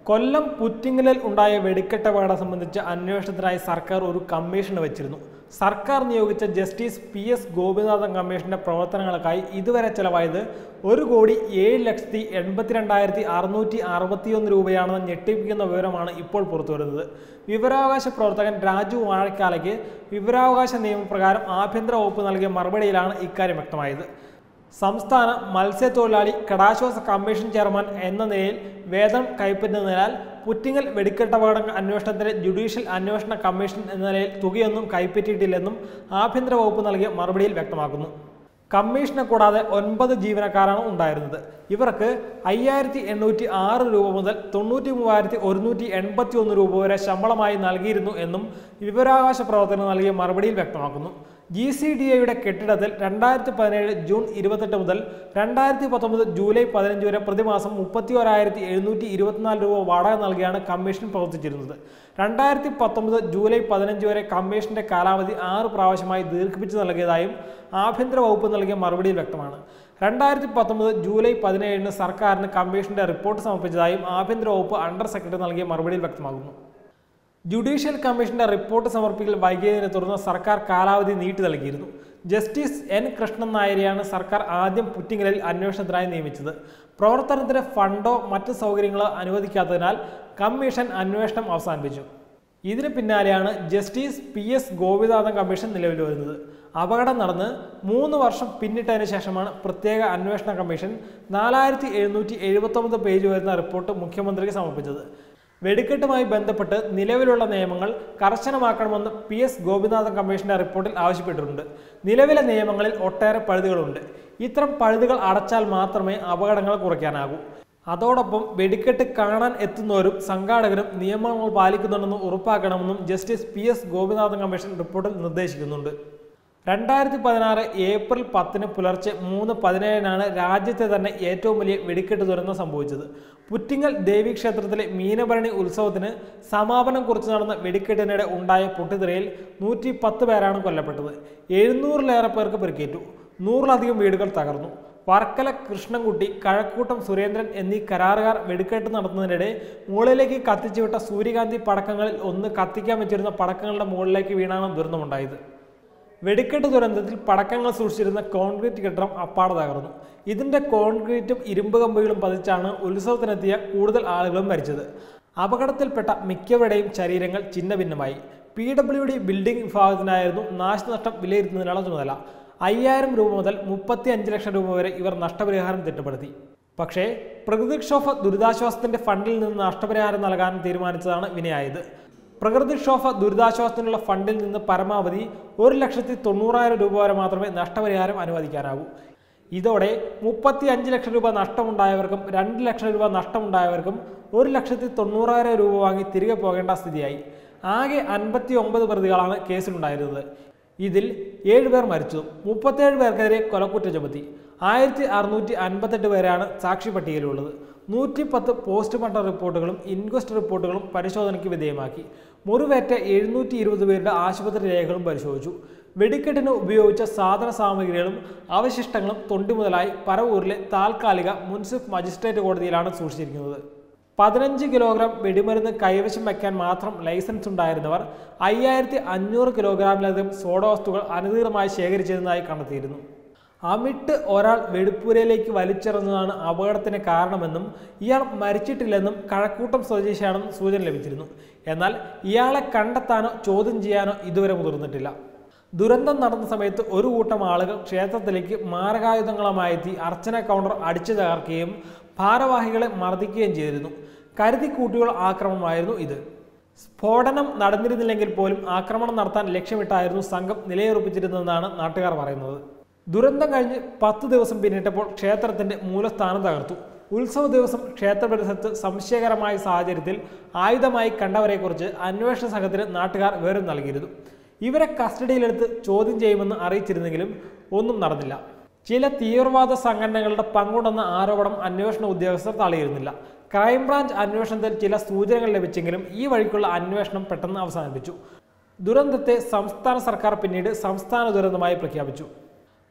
കൊല്ലം പുറ്റിങ്ങലിൽ ഉണ്ടായ വെടിക്കെട്ട് അപകടം സംബന്ധിച്ച് അന്വേഷണത്തിനായി സർക്കാർ ഒരു കമ്മീഷൻ വെച്ചിരുന്നു സർക്കാർ നിയോഗിച്ച ജസ്റ്റിസ് പി എസ് ഗോപിനാഥൻ കമ്മീഷന്റെ പ്രവർത്തനങ്ങൾക്കായി ഇതുവരെ ചെലവായത് ഒരു കോടി ഏഴ് ലക്ഷത്തി എൺപത്തിരണ്ടായിരത്തി അറുന്നൂറ്റി അറുപത്തിയൊന്ന് രൂപയാണെന്ന് ഞെട്ടിപ്പിക്കുന്ന വിവരമാണ് ഇപ്പോൾ പുറത്തുവരുന്നത് വിവരാവകാശ പ്രവർത്തകൻ രാജു വാഴക്കാലയ്ക്ക് വിവരാവകാശ നിയമപ്രകാരം ആഭ്യന്തര വകുപ്പ് നൽകിയ മറുപടിയിലാണ് ഇക്കാര്യം വ്യക്തമായത് സംസ്ഥാന മത്സ്യത്തൊഴിലാളി കടാശ്വാസ കമ്മീഷൻ ചെയർമാൻ എന്ന നിലയിൽ വേതനം കൈപ്പറ്റുന്നതിനാൽ പുറ്റിങ്ങൽ വെടിക്കെട്ടപകട അന്വേഷണത്തിന് ജുഡീഷ്യൽ അന്വേഷണ കമ്മീഷൻ എന്ന നിലയിൽ തുകയൊന്നും കൈപ്പറ്റിയിട്ടില്ലെന്നും ആഭ്യന്തര വകുപ്പ് നൽകിയ മറുപടിയിൽ വ്യക്തമാക്കുന്നു കമ്മീഷനെ കൂടാതെ ഒൻപത് ജീവനക്കാരാണ് ഉണ്ടായിരുന്നത് ഇവർക്ക് അയ്യായിരത്തി എണ്ണൂറ്റി ആറ് രൂപ മുതൽ തൊണ്ണൂറ്റി മൂവായിരത്തി ഒരുന്നൂറ്റി എൺപത്തി ഒന്ന് രൂപ വരെ ശമ്പളമായി നൽകിയിരുന്നു എന്നും വിവരാവകാശ പ്രവർത്തനം നൽകിയ മറുപടിയിൽ വ്യക്തമാക്കുന്നു ജി സി ഡി എയുടെ കെട്ടിടത്തിൽ രണ്ടായിരത്തി പതിനേഴ് ജൂൺ ഇരുപത്തെട്ട് മുതൽ രണ്ടായിരത്തി പത്തൊമ്പത് ജൂലൈ പതിനഞ്ച് വരെ പ്രതിമാസം മുപ്പത്തി ഒരായിരത്തി എഴുന്നൂറ്റി ഇരുപത്തിനാല് രൂപ വാടക നൽകിയാണ് കമ്മീഷൻ പ്രവർത്തിച്ചിരുന്നത് രണ്ടായിരത്തി പത്തൊമ്പത് ജൂലൈ പതിനഞ്ച് വരെ കമ്മീഷന്റെ കാലാവധി ആറ് പ്രാവശ്യമായി ദീർഘിപ്പിച്ചു നൽകിയതായും ആഭ്യന്തര വകുപ്പ് നൽകിയ മറുപടിയിൽ വ്യക്തമാണ് രണ്ടായിരത്തി പത്തൊമ്പത് ജൂലൈ പതിനേഴിന് സർക്കാരിന് കമ്മീഷന്റെ റിപ്പോർട്ട് സമർപ്പിച്ചതായും ആഭ്യന്തര വകുപ്പ് അണ്ടർ സെക്രട്ടറി നൽകിയ മറുപടിയിൽ വ്യക്തമാകുന്നു ജുഡീഷ്യൽ കമ്മീഷന്റെ റിപ്പോർട്ട് സമർപ്പിക്കൽ വൈകിയതിനെ തുടർന്ന് സർക്കാർ കാലാവധി നീട്ടി നൽകിയിരുന്നു ജസ്റ്റിസ് എൻ കൃഷ്ണൻ നായരെയാണ് സർക്കാർ ആദ്യം പുറ്റിങ്ങലിൽ അന്വേഷണത്തിനായി നിയമിച്ചത് പ്രവർത്തനത്തിന് ഫണ്ടോ മറ്റ് സൗകര്യങ്ങളോ അനുവദിക്കാത്തതിനാൽ കമ്മീഷൻ അന്വേഷണം അവസാനിപ്പിച്ചു ഇതിന് പിന്നാലെയാണ് justice P S Gopinathan commission നിലവിൽ വരുന്നത് അപകടം നടന്ന് മൂന്ന് വർഷം പിന്നിട്ടതിന് ശേഷമാണ് പ്രത്യേക അന്വേഷണ കമ്മീഷൻ നാലായിരത്തി എഴുന്നൂറ്റി എഴുപത്തൊമ്പത് പേജ് വരുന്ന റിപ്പോർട്ട് മുഖ്യമന്ത്രിക്ക് സമർപ്പിച്ചത് വെടിക്കെട്ടുമായി ബന്ധപ്പെട്ട് നിലവിലുള്ള നിയമങ്ങൾ കർശനമാക്കണമെന്ന് പി എസ് ഗോപിനാഥൻ കമ്മീഷന്റെ റിപ്പോർട്ടിൽ ആവശ്യപ്പെട്ടിട്ടുണ്ട് നിലവിലെ നിയമങ്ങളിൽ ഒട്ടേറെ പഴുതുകളുണ്ട് ഇത്തരം പഴുതുകൾ അടച്ചാൽ മാത്രമേ അപകടങ്ങൾ കുറയ്ക്കാനാകൂ അതോടൊപ്പം വെടിക്കെട്ട് കാണാൻ എത്തുന്നവരും സംഘാടകരും നിയമങ്ങൾ പാലിക്കുന്നുണ്ടെന്ന് ഉറപ്പാക്കണമെന്നും justice P S Gopinathan commission റിപ്പോർട്ടിൽ നിർദ്ദേശിക്കുന്നുണ്ട് രണ്ടായിരത്തി പതിനാറ് ഏപ്രിൽ പത്തിന് പുലർച്ചെ മൂന്ന് പതിനേഴിനാണ് രാജ്യത്തെ തന്നെ ഏറ്റവും വലിയ വെടിക്കെട്ട് ദുരന്തം സംഭവിച്ചത് പുറ്റിങ്ങൽ ദേവീക്ഷേത്രത്തിലെ മീനഭരണി ഉത്സവത്തിന് സമാപനം കുറിച്ച് നടന്ന വെടിക്കെട്ടിനിടെ ഉണ്ടായ പൊട്ടിത്തെറിയിൽ നൂറ്റി പത്ത് പേരാണ് കൊല്ലപ്പെട്ടത് എഴുന്നൂറിലേറെ പേർക്ക് പരിക്കേറ്റു നൂറിലധികം വീടുകൾ തകർന്നു വർക്കല കൃഷ്ണൻകുട്ടി കഴക്കൂട്ടം സുരേന്ദ്രൻ എന്നീ കരാറുകാർ വെടിക്കെട്ട് നടത്തുന്നതിനിടെ മുകളിലേക്ക് കത്തിച്ചുവിട്ട സൂര്യകാന്തി പടക്കങ്ങളിൽ ഒന്ന് കത്തിക്കാൻ വെച്ചിരുന്ന പടക്കങ്ങളുടെ മുകളിലേക്ക് വീണാണ് ദുരന്തമുണ്ടായത് വെടിക്കെട്ട് ദുരന്തത്തിൽ പടക്കങ്ങൾ സൂക്ഷിച്ചിരുന്ന കോൺക്രീറ്റ് കെട്ടിടം അപ്പാടെ തകർന്നു ഇതിന്റെ കോൺക്രീറ്റും ഇരുമ്പ് കമ്പികളും പതിച്ചാണ് ഉത്സവത്തിനെത്തിയ കൂടുതൽ ആളുകളും മരിച്ചത് അപകടത്തിൽപ്പെട്ട മിക്കവരുടെയും ശരീരങ്ങൾ ഛിന്നഭിന്നമായി പി ഡബ്ല്യു ഡി ബിൽഡിംഗ് വിഭാഗത്തിനായിരുന്നു നാശനഷ്ടം വിലയിരുത്തുന്നതിനുള്ള ചുമതല അയ്യായിരം രൂപ മുതൽ മുപ്പത്തി അഞ്ച് ലക്ഷം രൂപ വരെ ഇവർ നഷ്ടപരിഹാരം തിട്ടപ്പെടുത്തി പക്ഷേ പ്രകൃതിക്ഷോഭ ദുരിതാശ്വാസത്തിന്റെ ഫണ്ടിൽ നിന്ന് നഷ്ടപരിഹാരം നൽകാൻ തീരുമാനിച്ചതാണ് വിനയായത് പ്രകൃതിക്ഷോഭ ദുരിതാശ്വാസത്തിനുള്ള ഫണ്ടിൽ നിന്ന് പരമാവധി ഒരു ലക്ഷത്തി തൊണ്ണൂറായിരം രൂപ വരെ മാത്രമേ നഷ്ടപരിഹാരം അനുവദിക്കാനാവൂ ഇതോടെ മുപ്പത്തി അഞ്ച് ലക്ഷം രൂപ നഷ്ടമുണ്ടായവർക്കും രണ്ട് ലക്ഷം രൂപ നഷ്ടമുണ്ടായവർക്കും ഒരു ലക്ഷത്തി തൊണ്ണൂറായിരം രൂപ വാങ്ങി തിരികെ പോകേണ്ട സ്ഥിതിയായി ആകെ അൻപത്തി ഒമ്പത് പ്രതികളാണ് കേസിലുണ്ടായിരുന്നത് ഇതിൽ ഏഴ് പേർ മരിച്ചു മുപ്പത്തേഴ് പേർക്കെതിരെ കൊലക്കുറ്റം ചുമത്തി ആയിരത്തി അറുന്നൂറ്റി അൻപത്തെട്ട് പേരാണ് സാക്ഷി പട്ടികയിലുള്ളത് നൂറ്റി പത്ത് പോസ്റ്റ്മോർട്ടം റിപ്പോർട്ടുകളും ഇൻക്വസ്റ്റ് റിപ്പോർട്ടുകളും പരിശോധനയ്ക്ക് വിധേയമാക്കി മുറിവേറ്റ എഴുന്നൂറ്റി ഇരുപത് പേരുടെ ആശുപത്രി രേഖകളും പരിശോധിച്ചു വെടിക്കെട്ടിന് ഉപയോഗിച്ച സാധന സാമഗ്രികളും അവശിഷ്ടങ്ങളും തൊണ്ടി മുതലായി പരവൂരിലെ താൽക്കാലിക മുൻസിഫ് മജിസ്ട്രേറ്റ് കോടതിയിലാണ് സൂക്ഷിച്ചിരിക്കുന്നത് പതിനഞ്ച് കിലോഗ്രാം വെടിമരുന്ന് കൈവശം വയ്ക്കാൻ മാത്രം ലൈസൻസ് ഉണ്ടായിരുന്നവർ അയ്യായിരത്തി അഞ്ഞൂറ് കിലോഗ്രാമിലധികം സോഡ വസ്തുക്കൾ അനധികൃതമായി ശേഖരിച്ചിരുന്നതായി കണ്ടെത്തിയിരുന്നു അമിട്ട് ഒരാൾ വെടിപ്പുരയിലേക്ക് വലിച്ചെറിഞ്ഞതാണ് അപകടത്തിന് കാരണമെന്നും ഇയാൾ മരിച്ചിട്ടില്ലെന്നും കഴക്കൂട്ടം സ്വദേശിയാണെന്നും സൂചന ലഭിച്ചിരുന്നു എന്നാൽ ഇയാളെ കണ്ടെത്താനോ ചോദ്യം ചെയ്യാനോ ഇതുവരെ മുതിർന്നിട്ടില്ല ദുരന്തം നടന്ന സമയത്ത് ഒരു കൂട്ടം ആളുകൾ ക്ഷേത്രത്തിലേക്ക് മാരകായുധങ്ങളുമായി എത്തി അർച്ചന കൗണ്ടർ അടിച്ചു തകർക്കുകയും ഭാരവാഹികളെ മർദ്ദിക്കുകയും ചെയ്തിരുന്നു കരുതിക്കൂട്ടിയുള്ള ആക്രമണമായിരുന്നു ഇത് സ്ഫോടനം നടന്നിരുന്നില്ലെങ്കിൽ പോലും ആക്രമണം നടത്താൻ ലക്ഷ്യമിട്ടായിരുന്നു സംഘം നിലയുറപ്പിച്ചിരുന്നതെന്നാണ് നാട്ടുകാർ പറയുന്നത് ദുരന്തം കഴിഞ്ഞ് പത്ത് ദിവസം പിന്നിട്ടപ്പോൾ ക്ഷേത്രത്തിന്റെ മൂലസ്ഥാനം തകർത്തു ഉത്സവ ദിവസം ക്ഷേത്ര പരിസരത്ത് സംശയകരമായ സാഹചര്യത്തിൽ ആയുധമായി കണ്ടവരെക്കുറിച്ച് അന്വേഷണ സംഘത്തിന് നാട്ടുകാർ വിവരം നൽകിയിരുന്നു ഇവരെ കസ്റ്റഡിയിലെടുത്ത് ചോദ്യം ചെയ്യുമെന്ന് അറിയിച്ചിരുന്നെങ്കിലും ഒന്നും നടന്നില്ല ചില തീവ്രവാദ സംഘടനകളുടെ പങ്കുണ്ടെന്ന ആരോപണം അന്വേഷണ ഉദ്യോഗസ്ഥർ തള്ളിയിരുന്നില്ല ക്രൈംബ്രാഞ്ച് അന്വേഷണത്തിൽ ചില സൂചനകൾ ലഭിച്ചെങ്കിലും ഈ വഴിക്കുള്ള അന്വേഷണം പെട്ടെന്ന് അവസാനിപ്പിച്ചു ദുരന്തത്തെ സംസ്ഥാന സർക്കാർ പിന്നീട് സംസ്ഥാന ദുരന്തമായി പ്രഖ്യാപിച്ചു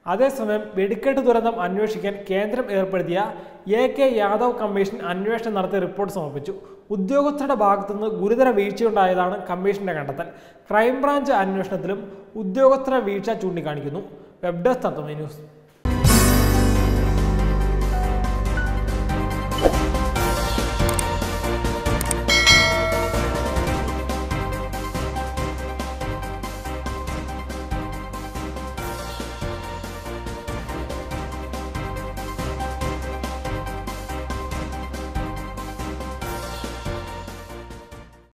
അതേസമയം വെടിക്കെട്ട് ദുരന്തം അന്വേഷിക്കാൻ കേന്ദ്രം ഏർപ്പെടുത്തിയ എ കെ യാദവ് കമ്മീഷൻ അന്വേഷണം നടത്തി റിപ്പോർട്ട് സമർപ്പിച്ചു ഉദ്യോഗസ്ഥരുടെ ഭാഗത്തുനിന്ന് ഗുരുതര വീഴ്ചയുണ്ടായതാണ് കമ്മീഷന്റെ കണ്ടെത്തൽ ക്രൈംബ്രാഞ്ച് അന്വേഷണത്തിലും ഉദ്യോഗസ്ഥരുടെ വീഴ്ച ചൂണ്ടിക്കാണിക്കുന്നു വെബ് ഡെസ്ക് തത്വമേ ന്യൂസ്